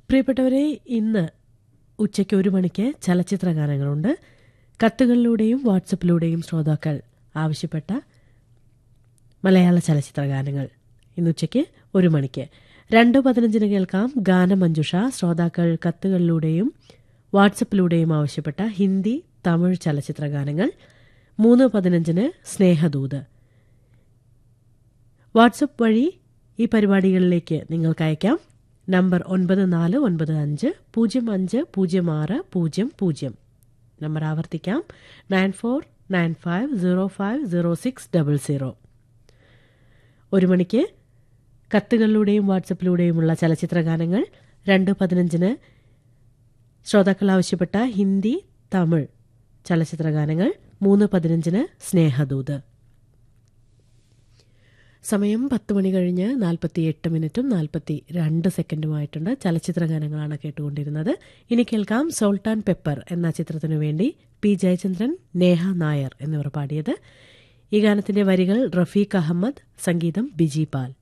പ്രിയപ്പെട്ടവരെ ഇന്ന് ഉച്ചയ്ക്ക് ഒരു മണിക്ക് ചലച്ചിത്ര ഗാനങ്ങളുണ്ട് കത്തുകളിലൂടെയും വാട്സപ്പിലൂടെയും ശ്രോതാക്കൾ ആവശ്യപ്പെട്ട മലയാള ചലച്ചിത്ര ഗാനങ്ങൾ ഇന്ന് ഉച്ചയ്ക്ക് ഒരു മണിക്ക് രണ്ട് പതിനഞ്ചിന് കേൾക്കാം ഗാനമഞ്ജുഷ ശ്രോതാക്കൾ കത്തുകളിലൂടെയും വാട്സപ്പിലൂടെയും ആവശ്യപ്പെട്ട ഹിന്ദി തമിഴ് ചലച്ചിത്ര ഗാനങ്ങൾ മൂന്ന് പതിനഞ്ചിന് സ്നേഹദൂത് വാട്സപ്പ് വഴി ഈ പരിപാടികളിലേക്ക് നിങ്ങൾക്ക് അയക്കാം നമ്പർ ഒൻപത് നാല് ഒൻപത് അഞ്ച് പൂജ്യം അഞ്ച് പൂജ്യം ആറ് പൂജ്യം പൂജ്യം നമ്പർ ആവർത്തിക്കാം nine four nine five zero five zero six double zero ഒരു മണിക്ക് കത്തുകളിലൂടെയും വാട്സപ്പിലൂടെയുമുള്ള ചലച്ചിത്ര ഗാനങ്ങൾ രണ്ട് പതിനഞ്ചിന് ശ്രോതാക്കൾ ആവശ്യപ്പെട്ട ഹിന്ദി തമിഴ് ചലച്ചിത്ര ഗാനങ്ങൾ മൂന്ന് പതിനഞ്ചിന് സ്നേഹദൂത് സമയം പത്ത് മണി കഴിഞ്ഞ് നാൽപ്പത്തി എട്ട് മിനിറ്റും നാൽപ്പത്തി രണ്ട് സെക്കൻഡുമായിട്ടുണ്ട് ചലച്ചിത്ര ഗാനങ്ങളാണ് കേട്ടുകൊണ്ടിരുന്നത് ഇനി കേൾക്കാം സോൾട്ടാൻ പെപ്പർ എന്ന ചിത്രത്തിനു വേണ്ടി പി ജയചന്ദ്രൻ നേഹ നായർ എന്നിവർ പാടിയത് ഈ ഗാനത്തിന്റെ വരികൾ റഫീഖ് അഹമ്മദ് സംഗീതം ബിജി പാൽ